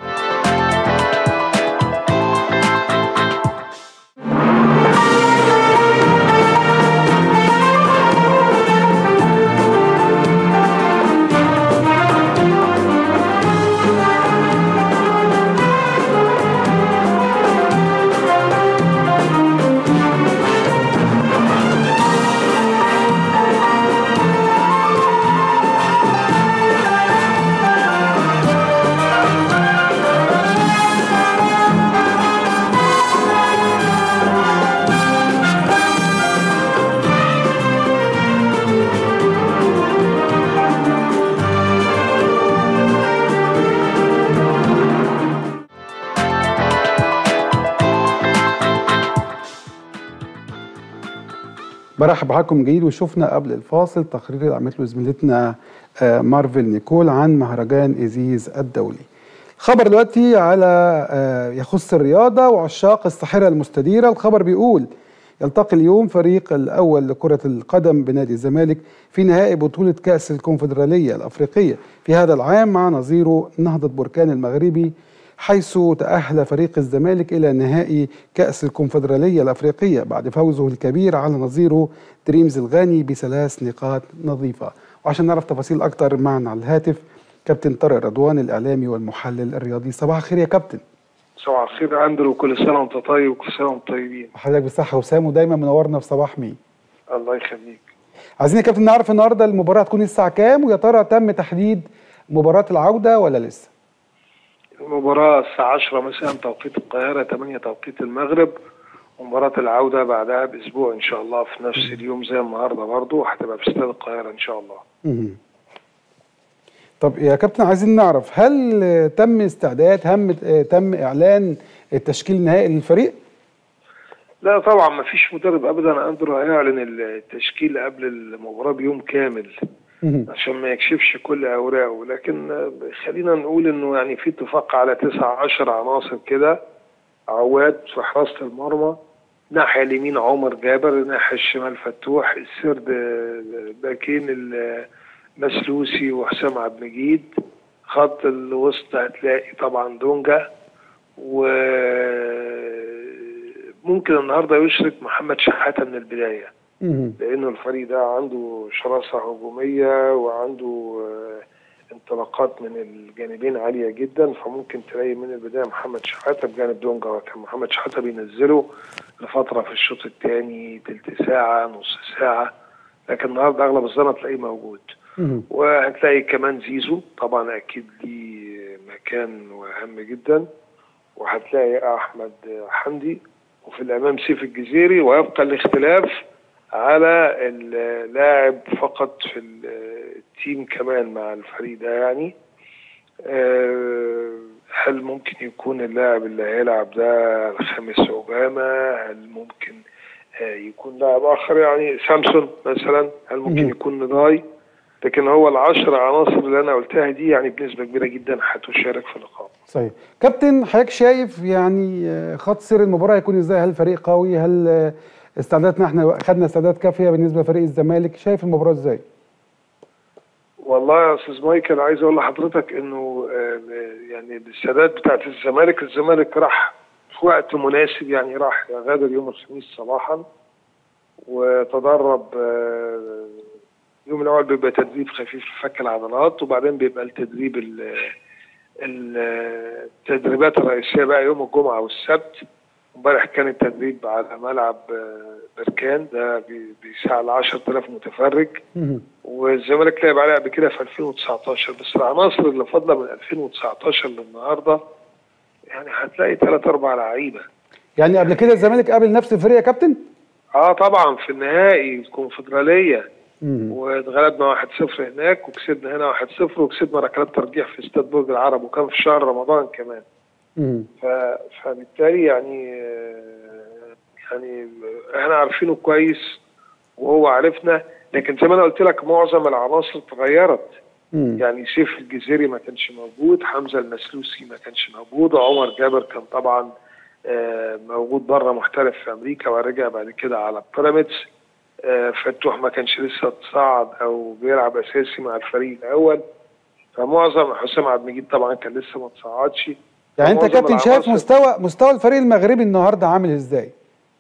برحب بحضراتكم جديد وشفنا قبل الفاصل تقرير اللي عملته زميلتنا مارفل نيكول عن مهرجان إيزيز الدولي. خبر دلوقتي على يخص الرياضة وعشاق الساحرة المستديرة، الخبر بيقول يلتقي اليوم فريق الأول لكرة القدم بنادي الزمالك في نهائي بطولة كأس الكونفدرالية الأفريقية في هذا العام مع نظيره نهضة بركان المغربي حيث تأهل فريق الزمالك إلى نهائي كأس الكونفدرالية الأفريقية بعد فوزه الكبير على نظيره دريمز الغاني بثلاث نقاط نظيفة وعشان نعرف تفاصيل أكتر معنا على الهاتف كابتن طارق رضوان الإعلامي والمحلل الرياضي صباح الخير يا كابتن صباح الخير يا اندرو كل سنه وانت طيب وكل سنه وانتم طيبين حضرتك بالصحة وسام ودايما منورنا في صباح مين الله يخليك عايزين يا كابتن نعرف النهارده المباراة هتكون الساعة كام ويا ترى تم تحديد مباراة العودة ولا لسه؟ المباراة الساعة 10 مساء توقيت القاهرة 8 توقيت المغرب ومباراة العودة بعدها بأسبوع إن شاء الله في نفس اليوم زي النهاردة برضه هتبقى في استاد القاهرة إن شاء الله. مم. طب يا كابتن عايزين نعرف هل تم استعداد هم تم إعلان التشكيل النهائي للفريق؟ لا طبعا ما فيش مدرب ابدا اندرو هيعلن التشكيل قبل المباراه بيوم كامل عشان ما يكشفش كل اوراقه لكن خلينا نقول انه يعني في اتفاق على تسعة عشر عناصر كده عواد في حراسه المرمى ناحيه اليمين عمر جابر ناحيه الشمال فتوح السرد باكين المسلوسي وحسام عبد المجيد خط الوسط هتلاقي طبعا دونجا و ممكن النهارده يشرك محمد شحاته من البدايه لانه الفريق ده عنده شراسه هجوميه وعنده انطلاقات من الجانبين عاليه جدا فممكن تلاقي من البدايه محمد شحاته بجانب دونجا كان محمد شحاته بينزله لفتره في الشوط الثاني تلت ساعه نص ساعه لكن النهارده اغلب الظن تلاقيه موجود وهتلاقي كمان زيزو طبعا اكيد ليه مكان وهم جدا وهتلاقي احمد حمدي وفي الامام سيف الجزيري ويبقى الاختلاف على اللاعب فقط في التيم كمان مع الفريق ده يعني آه، هل ممكن يكون اللاعب اللي هيلعب ده الخامس اوباما هل ممكن آه، يكون لاعب اخر يعني سامسون مثلا هل ممكن مهم. يكون نضاي لكن هو العشر عناصر اللي انا قلتها دي يعني بنسبه كبيره جدا هتشارك في اللقاء صحيح كابتن حضرتك شايف يعني آه، خط سير المباراه هيكون ازاي هل الفريق قوي هل آه، استعداداتنا احنا خدنا استعدادات كافيه بالنسبه لفريق الزمالك شايف المباراه ازاي والله يا استاذ مايكل عايز اقول لحضرتك انه آه، يعني السادات بتاعت الزمالك الزمالك راح في وقت مناسب يعني راح غادر يوم الخميس صباحا وتدرب آه، اليوم الاول بيبقى تدريب خفيف لفك العضلات وبعدين بيبقى التدريب ال- ال- التدريبات الرئيسيه بقى يوم الجمعه والسبت امبارح كان التدريب على ملعب آه، بركان ده بي- بيساع ل 10000 متفرج والزمالك لعب عليها قبل كده في 2019 بس العناصر اللي فاضله من 2019 للنهارده يعني هتلاقي ثلاث اربع لعيبه يعني قبل كده الزمالك قابل نفس الفريق يا كابتن اه طبعا في النهائي الكونفدراليه مم. واتغلبنا 1-0 هناك وكسبنا هنا 1-0 وكسبنا ركلات ترجيح في استاد برج العرب وكان في شهر رمضان كمان مم. ف... فبالتالي يعني آه، يعني احنا عارفينه كويس وهو عارفنا لكن زي ما انا قلت لك معظم العناصر اتغيرت مم. يعني سيف الجزيري ما كانش موجود حمزه المسلوسي ما كانش موجود عمر جابر كان طبعا آه، موجود بره محترف في امريكا ورجع بعد كده على بيراميدز آه، فتوح ما كانش لسه اتصعد او بيلعب اساسي مع الفريق الاول فمعظم حسام عبد المجيد طبعا كان لسه ما اتصعدش يعني انت فمعظم كابتن شايف العناصر- مستوى مستوى الفريق المغربي النهارده عامل ازاي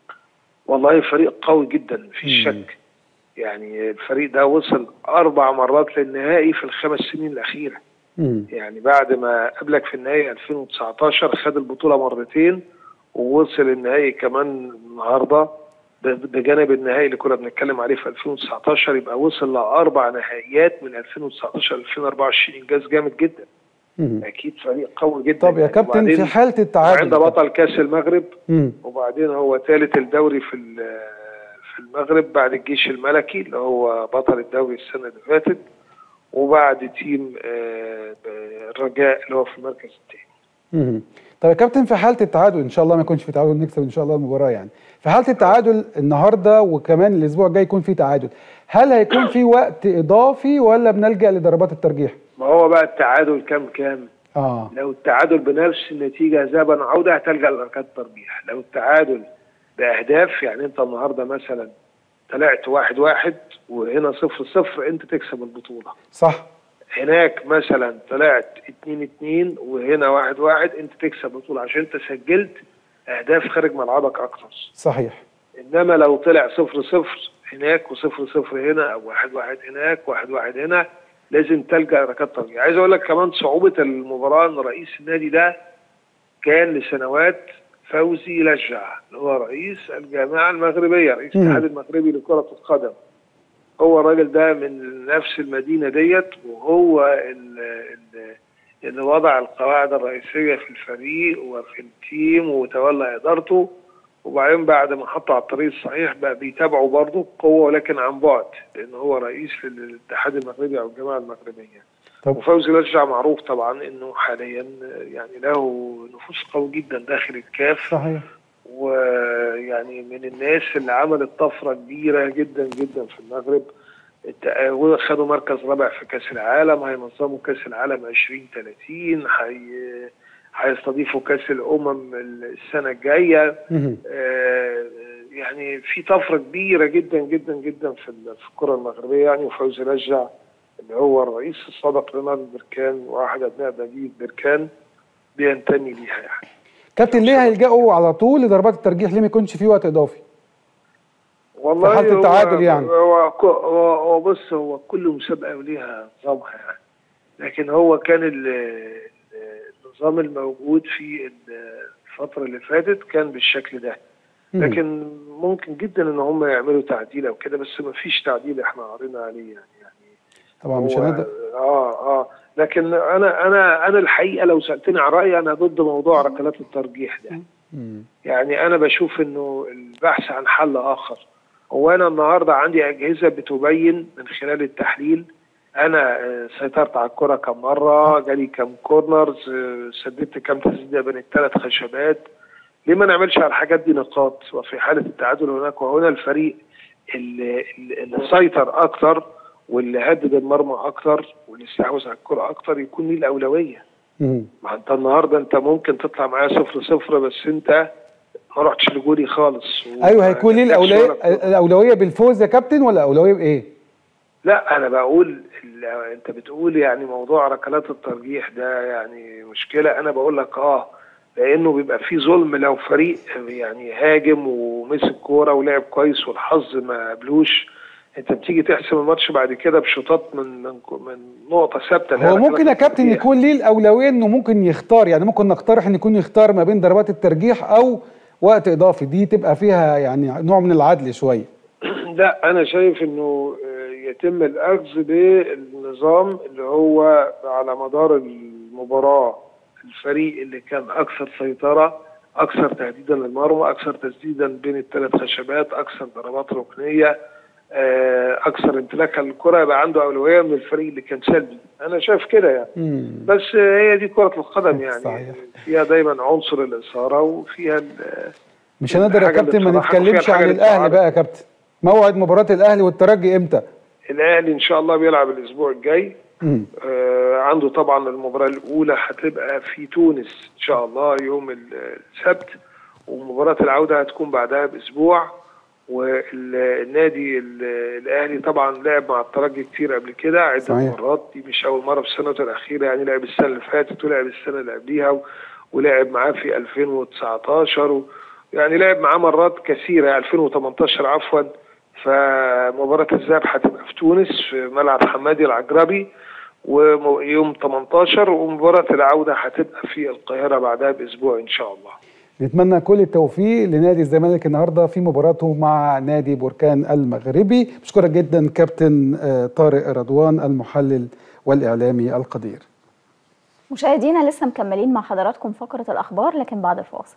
والله فريق قوي جدا مفيش شك يعني الفريق ده وصل اربع مرات للنهائي في الخمس سنين الاخيره مم. يعني بعد ما قبلك في النهائي 2019 خد البطوله مرتين ووصل النهائي كمان النهارده ب- بجانب النهائي اللي كنا بنتكلم عليه في 2019 يبقى وصل لاربع نهائيات من 2019 ل 2024 انجاز جامد جدا مم. اكيد فريق قوي جدا طب يا يعني. كابتن وبعدين في حاله التعادل عند بطل كاس المغرب مم. وبعدين هو ثالث الدوري في ال- في المغرب بعد الجيش الملكي اللي هو بطل الدوري السنه اللي فاتت وبعد تيم آه، الرجاء اللي هو في المركز الثاني مم. طب يا كابتن في حاله التعادل ان شاء الله ما يكونش في تعادل نكسب ان شاء الله المباراه يعني في حاله التعادل النهارده وكمان الاسبوع الجاي يكون في تعادل هل هيكون في وقت اضافي ولا بنلجا لضربات الترجيح ما هو بقى التعادل كام كام اه لو التعادل بنفس النتيجه ذهبا عوده هتلجا لركلات الترجيح لو التعادل باهداف يعني انت النهارده مثلا طلعت واحد واحد وهنا صفر صفر انت تكسب البطوله صح هناك مثلا طلعت اتنين اتنين وهنا واحد واحد انت تكسب البطولة عشان انت سجلت اهداف خارج ملعبك اكتر صحيح انما لو طلع صفر صفر هناك وصفر صفر هنا او واحد واحد هناك واحد واحد هنا لازم تلجا ركلات ترجيح عايز اقول لك كمان صعوبة المباراة ان رئيس النادي ده كان لسنوات فوزي لجع اللي هو رئيس الجامعة المغربية رئيس مم. الاتحاد المغربي لكرة القدم هو الراجل ده من نفس المدينة ديت وهو ال- ال- اللي وضع القواعد الرئيسية في الفريق وفي التيم وتولى إدارته وبعدين بعد ما حطه على الطريق الصحيح بقى بيتابعه برضه بقوة ولكن عن بعد لأن هو رئيس للاتحاد المغربي أو الجامعة المغربية طب وفوزي لجع معروف طبعا انه حاليا يعني له نفوذ قوي جدا داخل الكاف صحيح ويعني من الناس اللي عملت طفره كبيره جدا جدا في المغرب الت- وخدوا مركز رابع في كاس العالم هينظموا كاس العالم 2030 هي هيستضيفوا كاس الامم السنه الجايه مم. آه، يعني في طفره كبيره جدا جدا جدا في ال- في الكره المغربيه يعني وفوزي رجع اللي هو الرئيس السابق لنادي بركان واحد ابناء نادي بركان بينتمي ليها يعني كابتن ليه هيلجأوا على طول لضربات الترجيح ليه ما يكونش في وقت اضافي والله في حالة هو- التعادل يعني. هو هو هو بص هو كل مسابقه وليها نظامها يعني لكن هو كان ال- ال- النظام الموجود في ال- الفتره اللي فاتت كان بالشكل ده مم. لكن ممكن جدا ان هم يعملوا تعديل او كده بس ما فيش تعديل احنا قرينا عليه يعني طبعا مش هو- هنقدر اه اه لكن انا انا انا الحقيقه لو سالتني عن رايي انا ضد موضوع ركلات الترجيح ده يعني انا بشوف انه البحث عن حل اخر هو انا النهارده عندي اجهزه بتبين من خلال التحليل انا آه، سيطرت على الكره كم مره جالي كم كورنرز آه، سددت كم تسديده بين الثلاث خشبات ليه ما نعملش على الحاجات دي نقاط وفي حاله التعادل هناك وهنا الفريق اللي, اللي سيطر اكتر واللي هدد المرمى اكتر واللي استحوذ على الكره اكتر يكون ليه الاولويه ما انت النهارده انت ممكن تطلع معايا صفر صفر بس انت ما رحتش لجولي خالص ايوه هيكون ليه ما جاتش الاولويه ولا كورة. الاولويه بالفوز يا كابتن ولا اولويه بايه؟ لا انا بقول ال- انت بتقول يعني موضوع ركلات الترجيح ده يعني مشكله انا بقول لك اه لانه بيبقى فيه ظلم لو فريق يعني هاجم ومسك كوره ولعب كويس والحظ ما قبلوش انت بتيجي تحسم الماتش بعد كده بشوطات من من من نقطه ثابته اللي هي هو ركلات ممكن يا كابتن الترجيح. يكون ليه الاولويه انه ممكن يختار يعني ممكن نقترح ان يكون يختار ما بين ضربات الترجيح او وقت اضافي دي تبقى فيها يعني نوع من العدل شويه لا انا شايف انه آه، يتم الاخذ بالنظام اللي هو على مدار المباراه الفريق اللي كان اكثر سيطره اكثر تهديدا للمرمى اكثر تسديدا بين الثلاث خشبات اكثر ضربات ركنيه آه، اكثر امتلاكا للكره يبقى عنده اولويه من الفريق اللي كان سلبي انا شايف كده يعني بس آه، هي دي كره القدم يعني صحيح. فيها دايما عنصر الاثاره وفيها ال- مش هنقدر يا الحاجة اللي كابتن ما بصراحة نتكلمش فيها عن الحاجة الاهلي اللي بقى يا كابتن موعد مباراه الاهلي والترجي امتى؟ الاهلي ان شاء الله بيلعب الاسبوع الجاي مم. آه، عنده طبعا المباراة الأولى هتبقى في تونس إن شاء الله يوم ال- السبت ومباراة العودة هتكون بعدها بأسبوع والنادي ال- الأهلي طبعا لعب مع الترجي كتير قبل كده عدة صحيح. مرات دي مش أول مرة في السنوات الأخيرة يعني لعب السنة اللي فاتت ولعب السنة اللي قبليها و- ولعب معاه في 2019 و يعني لعب معاه مرات كثيرة يعني 2018 عفوا فمباراة الذهاب هتبقى في تونس في ملعب حمادي العجربي ويوم 18 ومباراة العودة هتبقى في القاهرة بعدها بأسبوع إن شاء الله نتمنى كل التوفيق لنادي الزمالك النهارده في مباراته مع نادي بركان المغربي بشكرك جدا كابتن آه، طارق رضوان المحلل والاعلامي القدير مشاهدينا لسه مكملين مع حضراتكم فقرة الأخبار لكن بعد الفاصل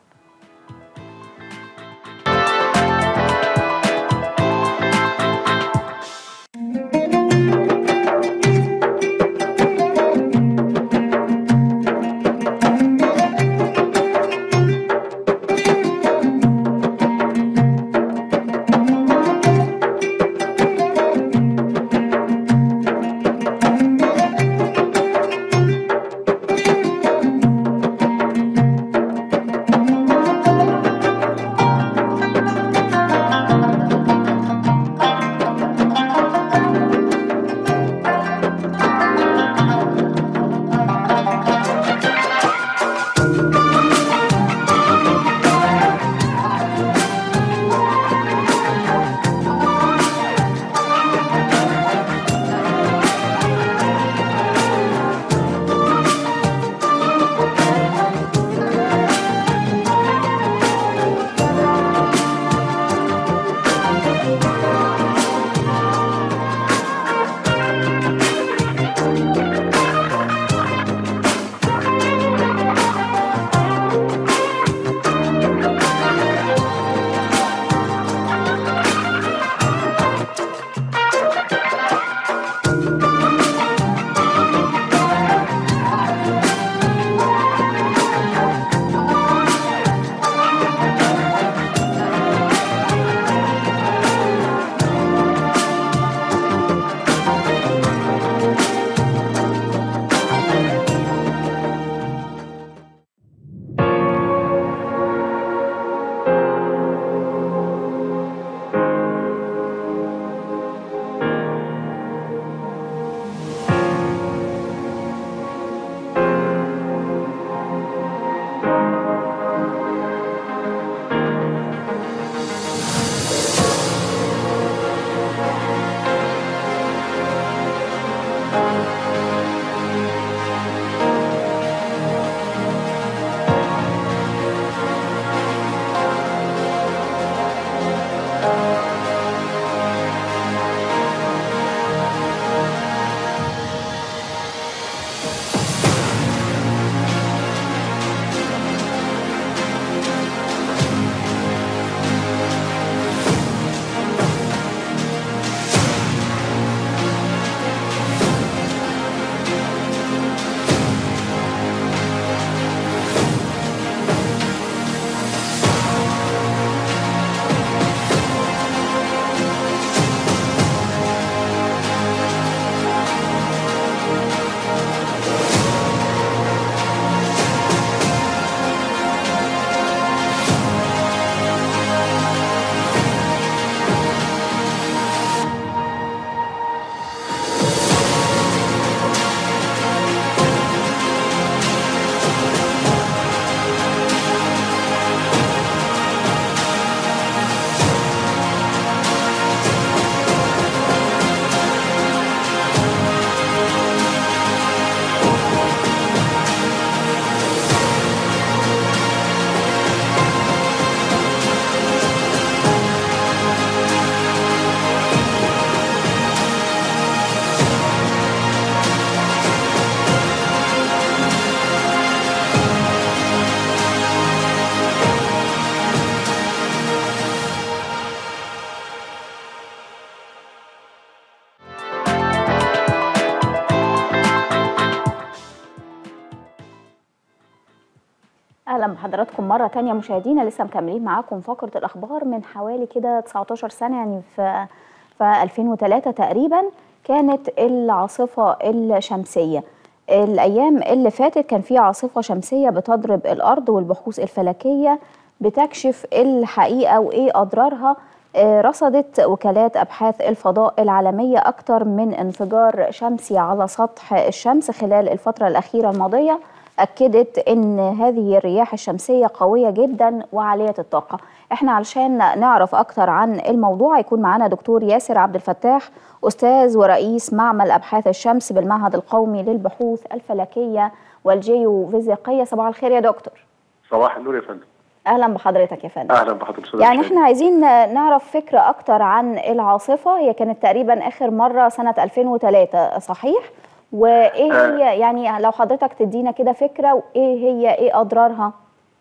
بحضراتكم مرة تانية مشاهدينا لسه مكملين معاكم فقرة الأخبار من حوالي كده 19 سنة يعني في في 2003 تقريبا كانت العاصفة الشمسية الأيام اللي فاتت كان في عاصفة شمسية بتضرب الأرض والبحوث الفلكية بتكشف الحقيقة وإيه أضرارها آه، رصدت وكالات أبحاث الفضاء العالمية أكثر من انفجار شمسي على سطح الشمس خلال الفترة الأخيرة الماضية أكدت أن هذه الرياح الشمسية قوية جدا وعالية الطاقة احنا علشان نعرف أكثر عن الموضوع يكون معنا دكتور ياسر عبد الفتاح أستاذ ورئيس معمل أبحاث الشمس بالمعهد القومي للبحوث الفلكية والجيوفيزيقية صباح الخير يا دكتور صباح النور يا فندم أهلا بحضرتك يا فندم اهلا بحضرتك أستاذ يعني مشاهد. احنا عايزين نعرف فكرة أكتر عن العاصفة هي كانت تقريبا آخر مرة سنة 2003 صحيح؟ وإيه آه. هي يعني لو حضرتك تدينا كده فكرة وإيه هي إيه أضرارها؟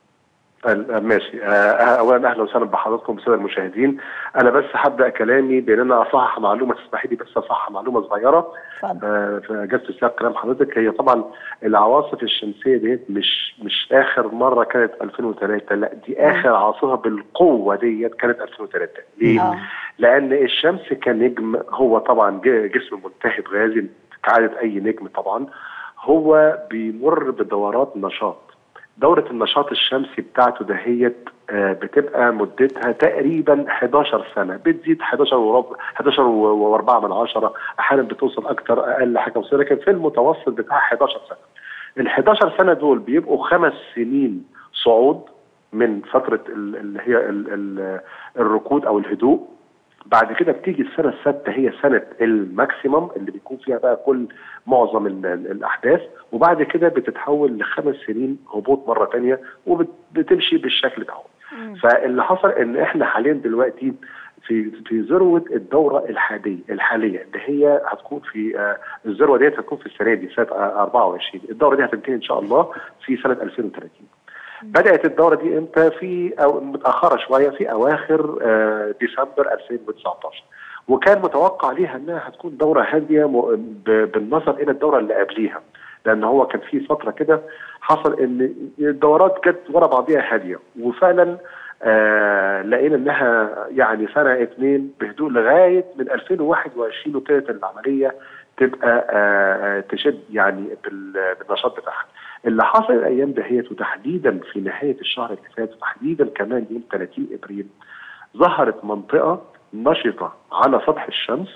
آه، ماشي آه، اولا اهلا وسهلا بحضراتكم بالساده المشاهدين انا بس هبدا كلامي بان انا اصحح معلومه تسمحي لي بس اصحح معلومه صغيره آه، فجت في سياق كلام حضرتك هي طبعا العواصف الشمسيه ديت مش مش اخر مره كانت 2003 لا دي اخر عاصفه بالقوه ديت كانت 2003 ليه؟ آه. لان الشمس كنجم هو طبعا ج- جسم ملتهب غازي كعاده اي نجم طبعا هو بيمر بدورات نشاط دورة النشاط الشمسي بتاعته دهيت آه، بتبقى مدتها تقريبا 11 سنة بتزيد 11 وربع 11 و4 من عشرة أحيانا بتوصل أكتر أقل حاجة بسيطة لكن في المتوسط بتاعها 11 سنة ال 11 سنة دول بيبقوا خمس سنين صعود من فترة ال- اللي هي ال- ال- الركود أو الهدوء بعد كده بتيجي السنه السادسه هي سنه الماكسيمم اللي بيكون فيها بقى كل معظم ال- ال- الاحداث وبعد كده بتتحول لخمس سنين هبوط مره تانية وبتمشي بالشكل ده فاللي حصل ان احنا حاليا دلوقتي في في ذروه الدوره الحاليه الحاليه اللي هي هتكون في آه، الذروه ديت هتكون في السنه دي سنه آه، 24 الدوره دي هتنتهي ان شاء الله في سنه 2030 بدات الدوره دي امتى في أو متاخره شويه في اواخر آه، ديسمبر 2019 وكان متوقع ليها انها هتكون دوره هاديه م- ب- بالنظر الى الدوره اللي قبليها لان هو كان في فتره كده حصل ان الدورات جت ورا بعضيها هاديه وفعلا آه لقينا انها يعني سنه اتنين بهدوء لغايه من 2021 وابتدت العمليه تبقى آه تشد يعني بال- بالنشاط بتاعها. اللي حصل الايام دهيت وتحديدا في نهايه الشهر اللي فات وتحديدا كمان يوم 30 ابريل ظهرت منطقه نشطه على سطح الشمس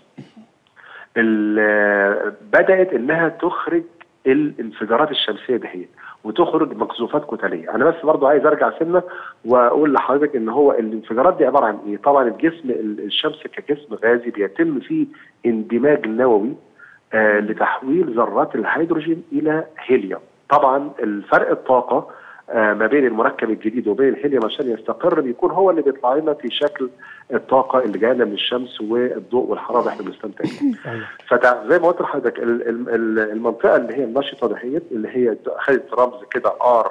ال- بدات انها تخرج الانفجارات الشمسيه دهيت وتخرج مقذوفات كتليه انا بس برضو عايز ارجع سنه واقول لحضرتك ان هو الانفجارات دي عباره عن ايه طبعا الجسم ال- الشمس كجسم غازي بيتم فيه اندماج نووي آه لتحويل ذرات الهيدروجين الى هيليوم طبعا الفرق الطاقه آه ما بين المركب الجديد وبين الهيليوم عشان يستقر بيكون هو اللي بيطلع لنا في شكل الطاقه اللي جايه لنا من الشمس والضوء والحراره اللي احنا بنستمتع بيها فزي ما قلت لحضرتك ال- ال- ال- المنطقه اللي هي النشطه دهيت اللي هي خدت رمز كده ار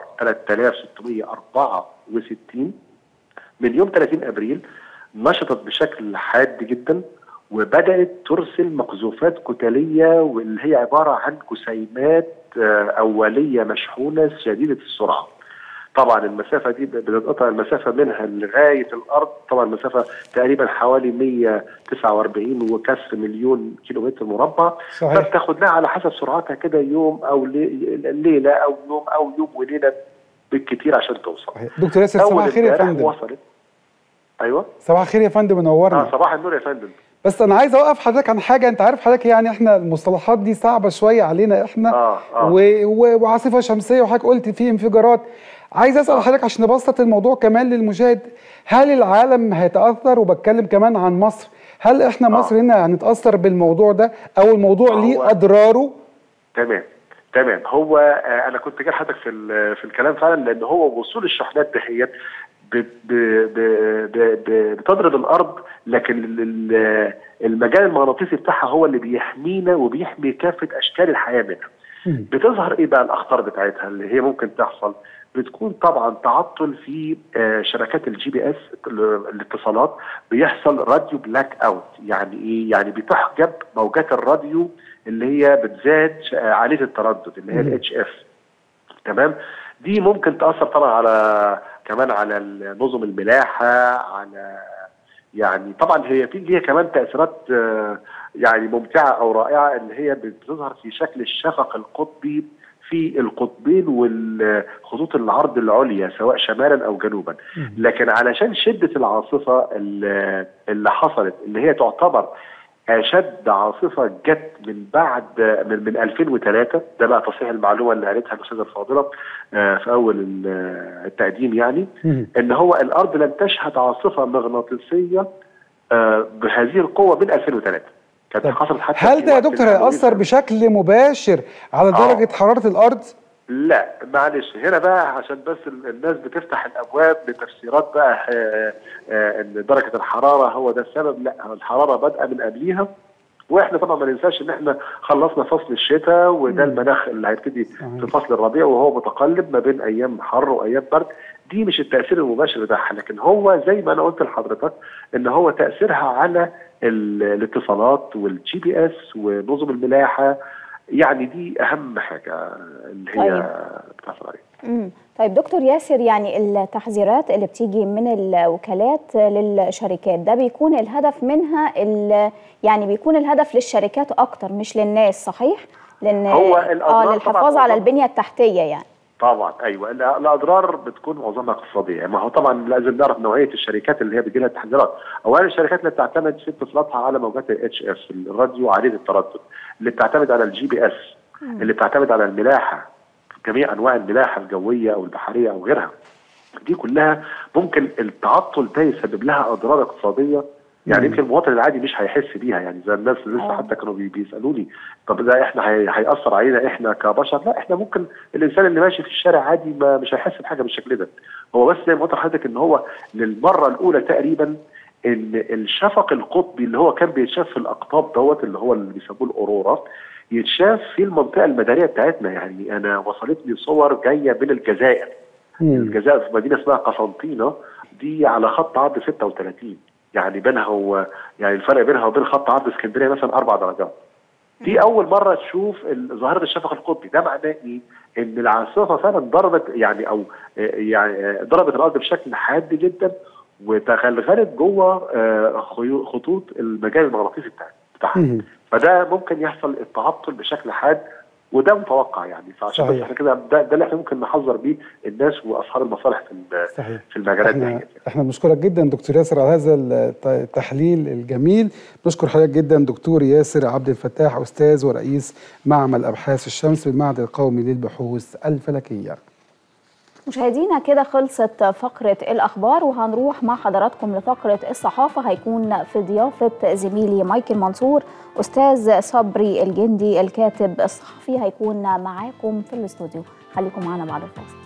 3664 من يوم 30 ابريل نشطت بشكل حاد جدا وبدات ترسل مقذوفات كتليه واللي هي عباره عن جسيمات آه، اوليه مشحونه شديده السرعه. طبعا المسافه دي بتتقطع المسافه منها لغايه الارض طبعا المسافه تقريبا حوالي 149 وكسر مليون كيلومتر مربع صحيح. فبتاخد لها على حسب سرعتها كده يوم او لي- ليله او يوم او يوم وليله بالكتير عشان توصل دكتور ياسر أول صباح الخير يا امبارح فندم وصلت ايوه صباح الخير يا فندم منورنا اه صباح النور يا فندم بس انا عايز اوقف حضرتك عن حاجه انت عارف حضرتك يعني احنا المصطلحات دي صعبه شويه علينا احنا آه، آه. و... و... وعاصفه شمسيه وحضرتك قلت في انفجارات عايز اسال حضرتك عشان نبسط الموضوع كمان للمشاهد هل العالم هيتاثر وبتكلم كمان عن مصر هل احنا مصر هنا هنتاثر بالموضوع ده او الموضوع ليه اضراره تمام تمام هو آه انا كنت جاي لحضرتك في ال- في الكلام فعلا لان هو وصول الشحنات دهيت ب- ب- ب- ب- ب- بتضرب الارض لكن ال- ال- المجال المغناطيسي بتاعها هو اللي بيحمينا وبيحمي كافه اشكال الحياه منها. بتظهر ايه بقى الاخطار بتاعتها اللي هي ممكن تحصل بتكون طبعا تعطل في آه، شبكات الجي بي اس الاتصالات بيحصل راديو بلاك اوت يعني ايه يعني بتحجب موجات الراديو اللي هي بتزاد ش- آه، عاليه التردد اللي هي مم. الاتش اف تمام دي ممكن تاثر طبعا على كمان على نظم الملاحه على يعني طبعا هي في ليها كمان تاثيرات آه، يعني ممتعه او رائعه اللي هي بتظهر في شكل الشفق القطبي في القطبين والخطوط العرض العليا سواء شمالا او جنوبا لكن علشان شده العاصفه اللي اللي حصلت اللي هي تعتبر اشد عاصفه جت من بعد من, من 2003 ده بقى تصحيح المعلومه اللي قالتها الاستاذه الفاضله آه، في اول ال- التقديم يعني ان هو الارض لم تشهد عاصفه مغناطيسيه آه، بهذه القوه من 2003 كانت حصلت حتى هل في ده يا وقت دكتور الهالوين. هيأثر بشكل مباشر على درجة حرارة الأرض؟ لا معلش هنا بقى عشان بس ال- الناس بتفتح الابواب لتفسيرات بقى آه، آه، ان درجه الحراره هو ده السبب لا الحراره بادئه من قبليها واحنا طبعا ما ننساش ان احنا خلصنا فصل الشتاء وده المناخ اللي هيبتدي في فصل الربيع وهو متقلب ما بين ايام حر وايام برد دي مش التاثير المباشر بتاعها لكن هو زي ما انا قلت لحضرتك ان هو تاثيرها على ال- الاتصالات والجي بي اس ونظم الملاحه يعني دي اهم حاجه اللي هي طيب. بتحصل عليها مم. طيب دكتور ياسر يعني التحذيرات اللي بتيجي من الوكالات للشركات ده بيكون الهدف منها ال- يعني بيكون الهدف للشركات اكتر مش للناس صحيح؟ لان هو الأضرار اه للحفاظ طبعاً على معظم- البنيه التحتيه يعني طبعا ايوه ال- الاضرار بتكون معظمها اقتصاديه ما هو طبعا لازم نعرف نوعيه الشركات اللي هي بيجي لها تحذيرات اولا الشركات اللي بتعتمد في اتصالاتها على موجات الاتش اف الراديو عاليه التردد اللي بتعتمد على الجي بي اس اللي بتعتمد على الملاحه جميع انواع الملاحه الجويه او البحريه او غيرها دي كلها ممكن التعطل ده يسبب لها اضرار اقتصاديه يعني يمكن المواطن العادي مش هيحس بيها يعني زي الناس اللي لسه آه. حتى كانوا بي- بيسالوني طب ده احنا هي- هياثر علينا احنا كبشر لا احنا ممكن الانسان اللي ماشي في الشارع عادي ما مش هيحس بحاجه بالشكل ده هو بس زي ما قلت لحضرتك ان هو للمره الاولى تقريبا ان الشفق القطبي اللي هو كان بيتشاف في الاقطاب دوت اللي هو اللي بيسموه الاورورا يتشاف في المنطقه المداريه بتاعتنا يعني انا وصلتني صور جايه من الجزائر الجزائر في مدينه اسمها قسنطينه دي على خط عرض 36 يعني بينها و... يعني الفرق بينها وبين خط عرض اسكندريه مثلا اربع درجات دي اول مره تشوف ال- ظاهره الشفق القطبي ده معناه ايه؟ ان العاصفه فعلا ضربت يعني او آه، يعني آه، ضربت الارض بشكل حاد جدا وتغلغلت جوه آه، خيو- خطوط المجال المغناطيسي بتاع- بتاعها فده ممكن يحصل التعطل بشكل حاد وده متوقع يعني فعشان بس صحيح. احنا كده ده, ده اللي احنا ممكن نحذر بيه الناس واصحاب المصالح في ال- صحيح. في المجالات دي احنا احنا بنشكرك جدا دكتور ياسر على هذا الت- التحليل الجميل نشكر حضرتك جدا دكتور ياسر عبد الفتاح استاذ ورئيس معمل ابحاث الشمس بالمعهد القومي للبحوث الفلكيه مشاهدينا كده خلصت فقرة الأخبار وهنروح مع حضراتكم لفقرة الصحافة هيكون في ضيافة زميلي مايكل منصور أستاذ صبري الجندي الكاتب الصحفي هيكون معاكم في الاستوديو خليكم معنا بعد الفاصل